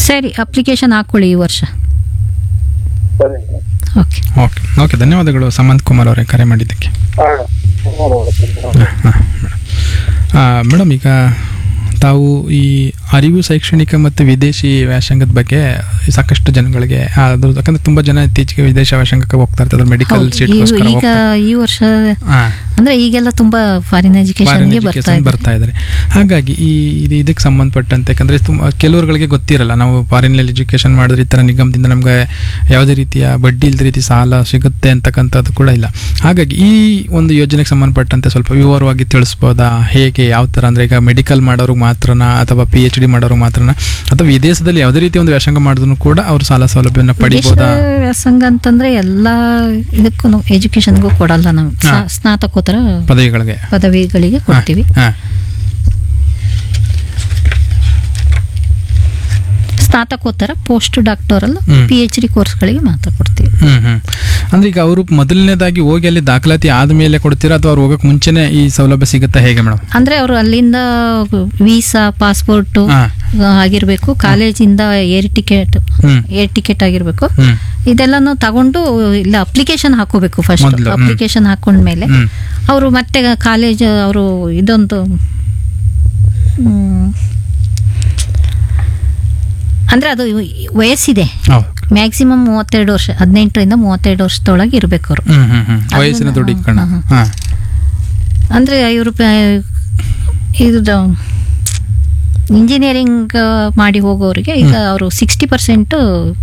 ಸರಿ ಅಪ್ಲಿಕೇಶನ್ ಹಾಕೊಳ್ಳಿ ಈ ವರ್ಷ ಸರಿ ಓಕೆ ಓಕೆ ಓಕೆ ಧನ್ಯವಾದಗಳು ಸಮಂತ್ ಕುಮಾರ್ ಅವರೇ ಕರೆ ಮಾಡಿದ್ದಕ್ಕೆ ಮೇಡಮ್ ಈಗ ತಾವು ಈ ಅರಿವು ಶೈಕ್ಷಣಿಕ ಮತ್ತು ವಿದೇಶಿ ವ್ಯಾಸಂಗದ ಬಗ್ಗೆ ಸಾಕಷ್ಟು ಜನಗಳಿಗೆ ಅದು ಯಾಕಂದ್ರೆ ತುಂಬಾ ಜನ ಇತ್ತೀಚೆಗೆ ವಿದೇಶ ವ್ಯಾಸಂಗಕ್ಕೆ ಹೋಗ್ತಾ ಇರ್ತಾರೆ ಮೆಡಿಕಲ್ ಹೌದು, ಸೀಟ್ಗೋಸ್ಕರ ಈಗ ಹೋಗ್ತಾರೆ ಈ ವರ್ಷ ಹಾಂ ಅಂದ್ರೆ ಈಗೆಲ್ಲ ತುಂಬಾ ಫಾರಿನ್ ಎಜುಕೇಶನ್ಗೆ ಬರ್ತಾ education ಇದೆ ಬರ್ತಾ ಇದ್ದಾರೆ ಹಾಗಾಗಿ ಈ ಇದು ಇದಕ್ಕೆ ಸಂಬಂಧಪಟ್ಟಂತೆ ಯಾಕಂದ್ರೆ ತುಂಬ ಕೆಲವರುಗಳಿಗೆ ಗೊತ್ತಿರಲ್ಲ ನಾವು ಫಾರಿನ್ ಎಜುಕೇಶನ್ ಮಾಡಿದ್ರೆ ಈ ಥರ ನಿಗಮದಿಂದ ನಮಗೆ ಯಾವುದೇ ರೀತಿಯ ಬಡ್ಡಿ ಇಲ್ಲದ ರೀತಿ ಸಾಲ ಸಿಗುತ್ತೆ ಅಂತಕ್ಕಂಥದ್ದು ಕೂಡ ಇಲ್ಲ ಹಾಗಾಗಿ ಈ ಒಂದು ಯೋಜನೆಗೆ ಸಂಬಂಧಪಟ್ಟಂತೆ ಸ್ವಲ್ಪ ವಿವರವಾಗಿ ತಿಳಿಸ್ಬೋದಾ ಹೇಗೆ ಯಾವ ಥರ ಅಂದರೆ ಈಗ ಮೆಡಿಕಲ್ ಮಾಡೋರು ಮಾತ್ರನಾ ಅಥವಾ ಪಿ ಎಚ್ ಡಿ ಮಾಡೋರು ಮಾತ್ರನಾ ಅಥವಾ ವಿದೇಶದಲ್ಲಿ ಯಾವುದೇ ರೀತಿ ಒಂದು ವ್ಯಾಸಂಗ ಮಾಡಿದ್ರು ಕೂಡ ಅವರು ಸಾಲ ಸೌಲಭ್ಯವನ್ನು ಪಡಿಬೋದಾ ದೇಶದ ವ್ಯಾಸಂಗ ಅಂತಂದ್ರೆ ಎಲ್ಲಾ ಇದಕ್ಕೂ ಎಜುಕೇಶನ್ಗೂ ಕೊಡಲ್ಲ ನಾವು ಹಾ. ಸ್ನಾ- ಸ್ನಾತಕೋತ್ತರ ಪದವಿಗಳಿಗೆ ಪದವಿಗಳಿಗೆ ಕೊಡ್ತೀವಿ ಹಾಂ ಸ್ನಾತಕೋತ್ತರ ಪೋಸ್ಟ್ ಡಾಕ್ಟರಲ್ ಹ್ಮ್. ಪಿ ಎಚ್ ಡಿ ಕೋರ್ಸ್ಗಳಿಗೆ ಮಾತ್ರ ಕೊಡ್ತೀವಿ ಹ್ಮ್ ಹ್ಮ್ ಅಂದ್ರೆ ಈಗ ಅವರು ಮೊದಲನೇದಾಗಿ ಹೋಗಿ ಅಲ್ಲಿ ದಾಖಲಾತಿ ಆದ್ಮೇಲೆ ಕೊಡ್ತೀರಾ ಅಥವಾ ಅವ್ರು ಹೋಗಕ್ ಮುಂಚೆನೆ ಈ ಸೌಲಭ್ಯ ಸಿಗುತ್ತಾ ಹೇಗೆ ಮೇಡಮ್ ಅಂದ್ರೆ ಅವರು ಅಲ್ಲಿಂದ ವೀಸಾ ಪಾಸ್ಪೋರ್ಟ್ ಹಾ ಆಗಿರ್ಬೇಕು ಕಾಲೇಜಿಂದ ಏರ್ ಟಿಕೆಟ್ ಹ್ಮ್ ಏರ್ ಟಿಕೆಟ್ ಆಗಿರ್ಬೇಕು ಹ್ಮ್ ಇದೆಲ್ಲನೂ ತಗೊಂಡು ಇಲ್ಲ ಅಪ್ಲಿಕೇಶನ್ ಹಾಕೋಬೇಕು ಫಸ್ಟ್ ಮೊದ್ಲು, ಹ್ಮ್. ಅಪ್ಲಿಕೇಶನ್ ಹಾಕೊಂಡ್ಮೇಲೆ ಹ್ಮ್ ಅವರು ಮತ್ತೆ ಕಾಲೇಜ್ ಅವರು ಇದೊಂದು ಮ್, ಅಂದ್ರೆ ಅದು ವಯಸ್ಸಿದೆ ಹೌದು ಮ್ಯಾಕ್ಸಿಮಮ್ ಮೂವತ್ತೆರಡು ವರ್ಷ ಹದಿನೆಂಟರಿಂದ ಮೂವತ್ತೆರಡು ವರ್ಷದೊಳಗೆ ಇರಬೇಕು ಅವರು ಹ್ಮ್ ಹ್ಮ್ ಹ್ಮ್ ವಯಸ್ಸಿನ ಅದನ್ನ- ದುಡ್ಡು ಇಟ್ಕೊಂಡು ಹಾ, ಹಾ ಅಂದ್ರೆ ಇವರು ಇದು ಇಂಜಿನಿಯರಿಂಗ್ ಮಾಡಿ ಹೋಗೋರಿಗೆ ಈಗ ಅವರು ಸಿಕ್ಸ್ಟಿ ಪರ್ಸೆಂಟ್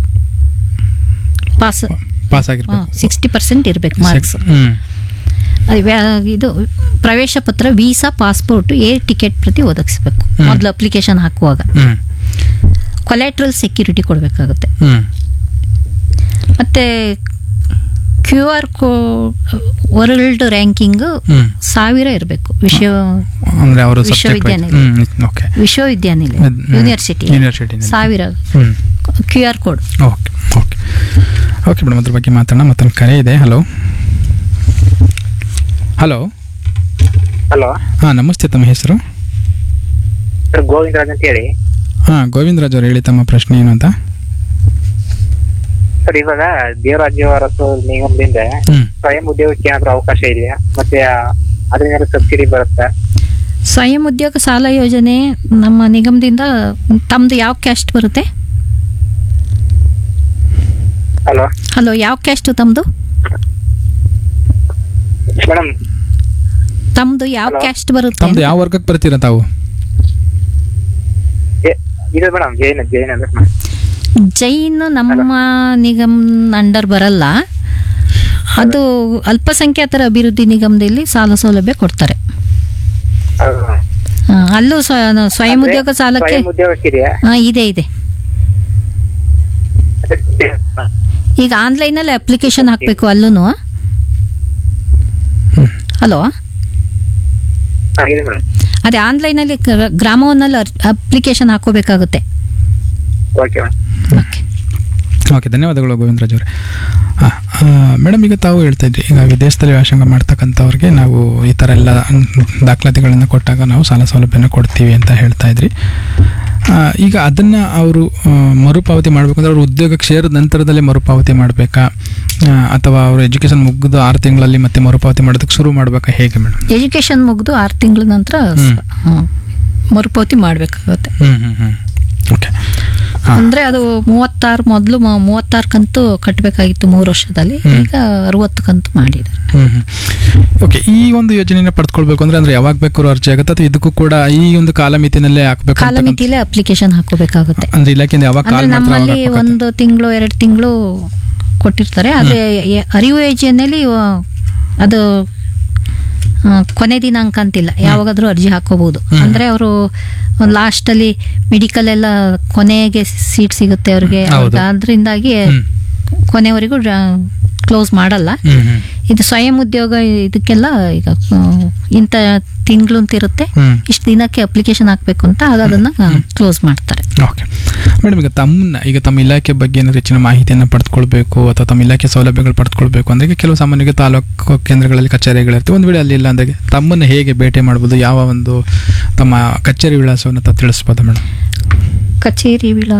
ಪಾಸ್ ಪಾಸ್ ಆಗಿರ್ಬೇಕು ಸಿಕ್ಸ್ಟಿ ಪರ್ಸೆಂಟ್ ಇರಬೇಕು ಮಾರ್ಕ್ಸ್ ಹ್ಮ್ ಅದು ವ್ಯಾ- ಇದು ಪ್ರವೇಶ ಪತ್ರ ವೀಸಾ ಪಾಸ್ಪೋರ್ಟ್ ಏರ್ ಟಿಕೆಟ್ ಪ್ರತಿ ಒದಗಿಸ್ಬೇಕು ಹ್ಮ್. ಮೊದಲು ಅಪ್ಲಿಕೇಶನ್ ಹಾಕುವಾಗ ಹ್ಮ್ ಕೊಲೆಟ್ರಲ್ ಸೆಕ್ಯೂರಿಟಿ ಕೊಡಬೇಕಾಗುತ್ತೆ ಹ್ಮ್ ಮತ್ತೆ ಕ್ಯೂ ಆರ್ ಕೋ ವರ್ಲ್ಡ್ ರ್ಯಾಂಕಿಂಗ್ ಹ್ಮ್ ಸಾವಿರ ಇರಬೇಕು ವಿಶ್ವ ಅಂದ್ರೆ ಅವರು ವಿಶ್ವವಿದ್ಯಾನಿಲಯ. ಹ್ಮ್ ಓಕೆ ವಿಶ್ವವಿದ್ಯಾನಿಲಯ ಅದ್- ಹ್ಮ್. ಯೂನಿವರ್ಸಿಟಿ ಯೂನಿವರ್ಸಿಟಿ ಸಾವಿರ ಹ್ಮ್ Q R code okay okay okay madam ಅದ್ರ ಬಗ್ಗೆ ಮಾತಾಡೋಣ ಮತ್ತೊಂದು ಕರೆ ಇದೆ ಹಲೋ ಹಲೋ ಹಲೋ ಹಾಂ ನಮಸ್ತೆ ತಮ್ಮ ಹೆಸರು ಸರ್ ಗೋವಿಂದರಾಜ್ ಅಂತ ಹೇಳಿ ಹಾಂ ಗೋವಿಂದರಾಜ್ ಅವ್ರು ಹೇಳಿ ತಮ್ಮ ಪ್ರಶ್ನೆ ಏನು ಅಂತ ಸರ್ ಇವಾಗ ದೇವರಾಜ್ಯ ಅರಸು ನಿಗಮದಿಂದ ಹ್ಮ್ ಸ್ವಯಂ ಉದ್ಯೋಗಕ್ಕೆ ಏನಾದ್ರು ಅವಕಾಶ ಇದೆಯಾ ಮತ್ತೆ ಅದರಿಂದ ಸಬ್ಸಿಡಿ ಬರುತ್ತಾ ಸ್ವಯಂ ಉದ್ಯೋಗ ಸಾಲ ಯೋಜನೆ ನಮ್ಮ ನಿಗಮದಿಂದ ತಮ್ದು ಯಾವ ಕ್ಯಾಸ್ಟ್ ಬರುತ್ತೆ ಹಲೋ ಹಲೋ ಯಾವ ಕ್ಯಾಸ್ಟ್ ತಮ್ದು ಮೇಡಮ್ ತಮ್ದು ಯಾವ Hello. ಕ್ಯಾಸ್ಟ್ ಬರುತ್ತೆ ತಮ್ದು ಯಾವ ವರ್ಗಕ್ಕೆ ಬರ್ತೀರಾ ತಾವು ಇದು ಮೇಡಮ್ ಜೈನ್ ಜೈನ್ ಅಂದ್ರೆ ಜೈನ್ ನಮ್ಮ ನಿಗಮ್ ಅಂಡರ್ ಬರಲ್ಲ ಅದು ಅಲ್ಪಸಂಖ್ಯಾತರ ಅಭಿವೃದ್ಧಿ ನಿಗಮದಲ್ಲಿ ಸಾಲ ಸೌಲಭ್ಯ ಕೊಡ್ತಾರೆ ಆ, ಅಲ್ಲೂ ಸ್ವ- ಸ್ವಯಂ ಉದ್ಯೋಗ ಸಾಲಕ್ಕೆ ಸ್ವಯಂ ಉದ್ಯೋಗಕ್ಕೆ ಇದೆಯಾ ಆ, ಇದೆ ಇದೆ ಈಗ ಆನ್ಲೈನಲ್ಲಿ ಅಪ್ಲಿಕೇಶನ್ ಹಾಕಬೇಕು ಅಲ್ಲೂ ಹಲೋ ಹಾ, ಇದೆ ಮೇಡಮ್ ಅದೇ ಆನ್ಲೈನಲ್ಲಿ ಗ್ರಾಮವನ್ನಲ್ಲಿ ಅಪ್ಲಿಕೇಶನ್ ಹಾಕೋಬೇಕಾಗುತ್ತೆ ಓಕೆ ಓಕೆ ಮೇಡಮ್ ಧನ್ಯವಾದಗಳು ಗೋವಿಂದರಾಜ್ ಅವರೇ ಮೇಡಮ್ ಈಗ ತಾವು ಹೇಳ್ತಾ ಇದ್ರಿ ಈಗ ವಿದೇಶದಲ್ಲಿ ವ್ಯಾಸಂಗ ಮಾಡ್ತಕ್ಕಂಥವ್ರಿಗೆ ನಾವು ಈ ಥರ ಎಲ್ಲ ದಾಖಲಾತಿಗಳನ್ನು ಕೊಟ್ಟಾಗ ನಾವು ಸಾಲ ಸೌಲಭ್ಯನ ಕೊಡ್ತೀವಿ ಅಂತ ಹೇಳ್ತಾ ಇದ್ರಿ ಆ, ಈಗ ಅದನ್ನು ಅವರು ಮರುಪಾವತಿ ಮಾಡಬೇಕಂದ್ರೆ ಅವರು ಉದ್ಯೋಗಕ್ಕೆ ಸೇರಿದ ನಂತರದಲ್ಲೇ ಮರುಪಾವತಿ ಮಾಡಬೇಕಾ ಅಥವಾ ಅವರು ಎಜುಕೇಷನ್ ಮುಗಿದು ಆರು ತಿಂಗಳಲ್ಲಿ ಮತ್ತೆ ಮರುಪಾವತಿ ಮಾಡೋದಕ್ಕೆ ಶುರು ಮಾಡಬೇಕಾ ಹೇಗೆ ಮೇಡಮ್ ಎಜುಕೇಶನ್ ಮುಗಿದು ಆರು ತಿಂಗಳ ನಂತರ ಸ- ಹ್ಮ್. ಮರುಪಾವತಿ ಮಾಡಬೇಕಾಗುತ್ತೆ ಹ್ಞೂ ಹ್ಞೂ ಹ್ಞೂ ಓಕೆ ಹಾಂ ಅಂದ್ರೆ ಅದು ಮೂವತ್ತಾರು ಮೊದಲು ಮೂವತ್ತಾರು ಕಂತು ಕಟ್ಟಬೇಕಾಗಿತ್ತು ಮೂರು ವರ್ಷದಲ್ಲಿ ಹ್ಮ್. ಈಗ ಅರವತ್ತು ಕಂತು ಮಾಡಿದ್ದಾರೆ ಓಕೆ ಈ ಒಂದು ಯೋಜನೆನ ಪಡ್ಕೊಳ್ಬೇಕು ಅಂದ್ರೆ ಅಂದ್ರೆ ಯಾವಾಗ ಬೇಕಾದ್ರೂ ಅರ್ಜಿ ಆಗುತ್ತೆ ಅಥವಾ ಇದಕ್ಕೂ ಕೂಡ ಈ ಒಂದು ಕಾಲಮಿತಿನಲ್ಲೇ ಹಾಕ್ಬೇಕು ಅಂತಕ್ಕಂಥ- ಕಾಲಮಿತಿಲೇ ಅಪ್ಲಿಕೇಶನ್ ಹಾಕೋಬೇಕಾಗುತ್ತೆ ಅಂದ್ರೆ ಇಲಾಖೆಯಿಂದ ಯಾವಾಗ ಅಂದ್ರೆ ಕಾಲ್ ಮಾಡ್ತಾರೆ ಅವಾಗ ನಮ್ಮಲ್ಲಿ ಹಾಕ್ಬೇಕಾಗುತ್ತೆ. ಒಂದು ತಿಂಗಳು ಎರಡು ತಿಂಗಳು ಕೊಟ್ಟಿರ್ತಾರೆ ಅದೇ ಎ- ಅರಿವು ಯೋಜನೆಯಲ್ಲಿ ಆ, ಅದು ಆ, ಕೊನೆ ದಿನಾಂಕ ಅಂತಿಲ್ಲ ಯಾವಾಗಾದ್ರೂ ಅರ್ಜಿ ಹಾಕೋಬಹುದು ಹ್ಮ್. ಅಂದ್ರೆ ಅವರು ಲಾಸ್ಟ್ ಅಲ್ಲಿ ಮೆಡಿಕಲ್ ಎಲ್ಲ ಕೊನೆಗೆ ಸೀಟ್ ಸಿಗುತ್ತೆ ಅವ್ರಿಗೆ ಹೌದು. ಅದರಿಂದಾಗಿ ಹ್ಮ್. ಕೊನೆವರೆಗೂ ಕ್ಲೋಸ್ ಮಾಡಲ್ಲ ಹ್ಮ್ ಹ್ಮ್ ಇದು ಸ್ವಯಂ ಉದ್ಯೋಗ ಇದಕ್ಕೆಲ್ಲ ಈಗ ಆ, ಇಂಥ ತಿಂಗಳು ಅಂತ ಇರುತ್ತೆ ಹ್ಮ್ ಇಷ್ಟು ದಿನಕ್ಕೆ ಅಪ್ಲಿಕೇಶನ್ ಹಾಕ್ಬೇಕು ಅಂತ ಆಗ ಅದನ್ನ ಕ್ಲೋಸ್ ಮಾಡ್ತಾರೆ ಓಕೆ ಮೇಡಮ್ ಈಗ ತಮ್ಮನ್ನ ಈಗ ತಮ್ಮ ಇಲಾಖೆ ಬಗ್ಗೆ ಏನಾದ್ರು ಹೆಚ್ಚಿನ ಮಾಹಿತಿಯನ್ನು ಪಡೆದುಕೊಳ್ಬೇಕು ಅಥವಾ ತಮ್ಮ ಇಲಾಖೆ ಸೌಲಭ್ಯಗಳು ಪಡೆದುಕೊಳ್ಬೇಕು ಅಂದ್ರೆ ಈಗ ಕೆಲವು ಸಾಮಾನ್ಯವಾಗಿ ತಾಲೂಕು ಕೇಂದ್ರಗಳಲ್ಲಿ ಕಚೇರಿಗಳಿರ್ತವೆ ಒಂದು ವೇಳೆ ಅಲ್ಲಿ ಇಲ್ಲ ಅಂದಾಗ ತಮ್ಮನ್ನು ಹೇಗೆ ಭೇಟಿ ಮಾಡ್ಬೋದು ಯಾವ ಒಂದು ತಮ್ಮ ಕಚೇರಿ ವಿಳಾಸವನ್ನು ತಾವು ತಿಳಿಸ್ಬೋದಾ ಮೇಡಮ್ ಕಚೇರಿ ವಿಳಾಸ